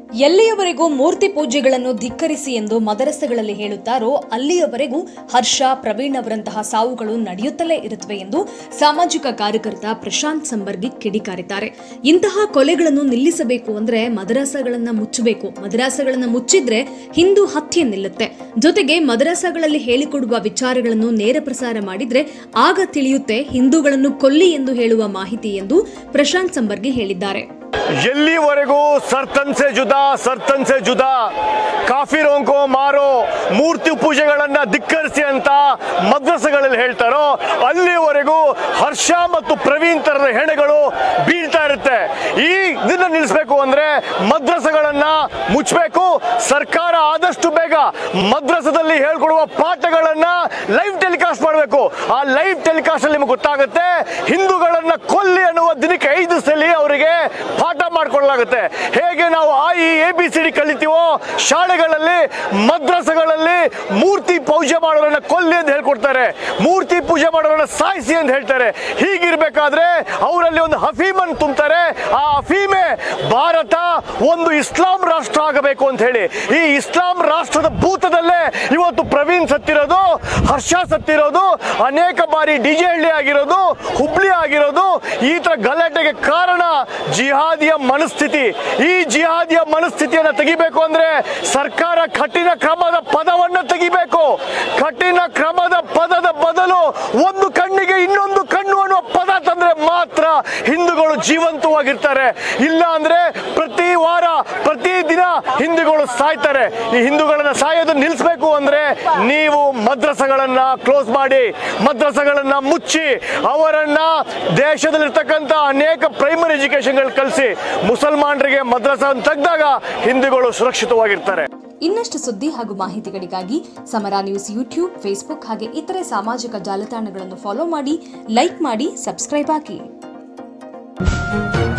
ಎಲ್ಲಿಯವರೆಗೂ ಮೂರ್ತಿ ಪೂಜೆಗಳನ್ನು ಧಿಕ್ಕರಿಸಿ ಎಂದು ಮದರಸೆಗಳಲ್ಲಿ ಹೇಳುತ್ತಾರೋ ಅಲ್ಲಿಯವರೆಗೂ ಹರ್ಷ ಪ್ರವೀಣ್ ಅವರಂತಹ ಸಾವುಗಳು ನಡೆಯುತ್ತಲೇ ಇರುತ್ತವೆ ಎಂದು ಸಾಮಾಜಿಕ ಕಾರ್ಯಕರ್ತ ಪ್ರಶಾಂತ್ ಸಂಬರ್ಗಿ ಕಿಡಿಕಾರಿದ್ದಾರೆ ಇಂತಹ ಕೊಲೆಗಳನ್ನು ನಿಲ್ಲಿಸಬೇಕು ಅಂದ್ರೆ ಮದರಸಗಳನ್ನ ಮುಚ್ಚಬೇಕು ಮದರಸಗಳನ್ನ ಮುಚ್ಚಿದ್ರೆ ಹಿಂದೂ ಹತ್ಯೆ ನಿಲ್ಲುತ್ತೆ ಜೊತೆಗೆ ಮದರಸಗಳಲ್ಲಿ ಹೇಳಿಕೊಡುವ ವಿಚಾರಗಳನ್ನು ನೇರ ಪ್ರಸಾರ ಮಾಡಿದ್ರೆ ಆಗ ತಿಳಿಯುತ್ತೆ ಹಿಂದೂಗಳನ್ನು ಕೊಲ್ಲಿ ಎಂದು ಹೇಳುವ ಮಾಹಿತಿ ಎಂದು ಪ್ರಶಾಂತ್ ಸಂಬರ್ಗಿ ಹೇಳಿದ್ದಾರೆ ಎಲ್ಲಿವರೆಗೂ ಸರ್ತನ್ ಸೆ ಜುದಾ ಸರ್ತನ್ ಸೆ ಜುದಾ ಕಾಫಿರೋಂ ಕೋ ಮಾರೋ ಮೂರ್ತಿ ಪೂಜೆಗಳನ್ನ ಧಿಕ್ಕರಿಸಿ ಅಂತ ಮದ್ರಸಗಳಲ್ಲಿ ಹೇಳ್ತಾರೋ ಅಲ್ಲಿವರೆಗೂ ಹರ್ಷ ಮತ್ತು ಪ್ರವೀಣ್ ತರದ ಹೆಣೆಗಳು ಬೀಳ್ತಾ ಇರುತ್ತೆ ಈ ಇದನ್ನ ನಿಲ್ಲಿಸಬೇಕು ಅಂದ್ರೆ ಮದ್ರಸಗಳನ್ನ ಮುಚ್ಚಬೇಕು ಸರ್ಕಾರ ಆದಷ್ಟು ಬೇಗ ಮದ್ರಸದಲ್ಲಿ ಹೇಳ್ಕೊಡುವ ಪಾಠಗಳನ್ನ ಲೈವ್ ಟೆಲಿಕಾಸ್ಟ್ ಮಾಡಬೇಕು ಆ ಲೈವ್ ಟೆಲಿಕಾಸ್ಟ್ ಅಲ್ಲಿ ನಿಮಗೆ ಗೊತ್ತಾಗುತ್ತೆ ಹಿಂದೂಗಳನ್ನ ಕೊಲ್ಲಿ ಅನ್ನುವ ದಿನಕ್ಕೆ ಐದು ಸಲ ಅವರಿಗೆ ಪಾಠ ಮಾಡ್ಕೊಳ್ಳಲಾಗುತ್ತೆ ಹೇಗೆ ನಾವು ಆ ಈ ಎ ಬಿ ಸಿ ಡಿ ಕಲಿತೀವೋ ಶಾಲೆಗಳಲ್ಲಿ ಮದ್ರಸಗಳಲ್ಲಿ ಮೂರ್ತಿ ಪೂಜೆ ಮಾಡೋರನ್ನ ಕೊಲ್ಲಿ ಅಂತ ಹೇಳ್ಕೊಡ್ತಾರೆ ಮೂರ್ತಿ ಪೂಜೆ ಮಾಡೋರನ್ನ ಸಾಯಿಸಿ ಅಂತ ಹೇಳ್ತಾರೆ ಹೀಗಿರ್ಬೇಕಾದ್ರೆ ಅವರಲ್ಲಿ ಒಂದು ಹಫೀಮನ್ ತುಂಬ್ತಾರೆ ಆ ಹಫೀಮೆ ಭಾರತ ಒಂದು ಇಸ್ಲಾಂ ರಾಷ್ಟ್ರ ಆಗಬೇಕು ಅಂತ ಹೇಳಿ ಈ ಇಸ್ಲಾಂ ರಾಷ್ಟ್ರದ ಭೂತದಲ್ಲೇ ಇವತ್ತು ಪ್ರವೀಣ್ ಸತ್ತಿರೋದು ಹರ್ಷ ಸತ್ತಿರೋದು ಅನೇಕ ಬಾರಿ ಡಿಜೆ ಹಳ್ಳಿ ಆಗಿರೋದು ಹುಬ್ಳಿ ಆಗಿರೋದು ಈ ತರ ಗಲಾಟೆಗೆ ಕಾರಣ ಜಿಹಾದಿಯ ಮನಸ್ಥಿತಿ ಈ ಜಿಹಾದಿಯ ಮನಸ್ಥಿತಿಯನ್ನು ತೆಗಿಬೇಕು ಅಂದ್ರೆ ಸರ್ಕಾರ ಕಠಿಣ ಕ್ರಮದ ಪದವನ್ನು ತೆಗಿಬೇಕು ಕಠಿಣ ಕ್ರಮದ ಪದದ ಬದಲು ಒಂದು ಕಣ್ಣಿಗೆ ಇನ್ನೊಂದು ಕಣ್ಣು ಅನ್ನುವ ಪದ ತಂದ್ರೆ ಮಾತ್ರ ಹಿಂದೂಗಳು ಜೀವಂತವಾಗಿರ್ತಾರೆ ಇಲ್ಲ ಅಂದ್ರೆ ಪ್ರತಿ ವಾರ ಪ್ರತಿ ದಿನ ಹಿಂದೂಗಳು ಸಾಯ್ತಾರೆ ಈ ಹಿಂದೂಗಳನ್ನ ಸಾಯೋದು ನಿಲ್ಲಿಸಬೇಕು ಅಂದ್ರೆ ನೀವು ಮದ್ರಸಗಳನ್ನ ಕ್ಲೋಸ್ ಮಾಡಿ ಮದ್ರಸಗಳನ್ನ ಮುಚ್ಚಿ ಅವರನ್ನ ದೇಶದಲ್ಲಿರ್ತಕ್ಕಂಥ ಅನೇಕ ಪ್ರೈಮರಿ ಎಜುಕೇಶನ್ಗಳು ಕಲಿಸಿ ಮುಸಲ್ಮಾನರಿಗೆ ಮದ್ರಸ ತೆಗೆದಾಗ ಹಿಂದೂಗಳು ಸುರಕ್ಷಿತವಾಗಿರ್ತಾರೆ ಇನ್ನಷ್ಟು ಸುದ್ದಿ ಹಾಗೂ ಮಾಹಿತಿಗಳಿಗಾಗಿ ಸಮರ ನ್ಯೂಸ್ ಯೂಟ್ಯೂಬ್ ಫೇಸ್ಬುಕ್ ಹಾಗೆ ಇತರೆ ಸಾಮಾಜಿಕ ಜಾಲತಾಣಗಳನ್ನು ಫಾಲೋ ಮಾಡಿ ಲೈಕ್ ಮಾಡಿ ಸಬ್ಸ್ಕ್ರೈಬ್ ಆಗಿ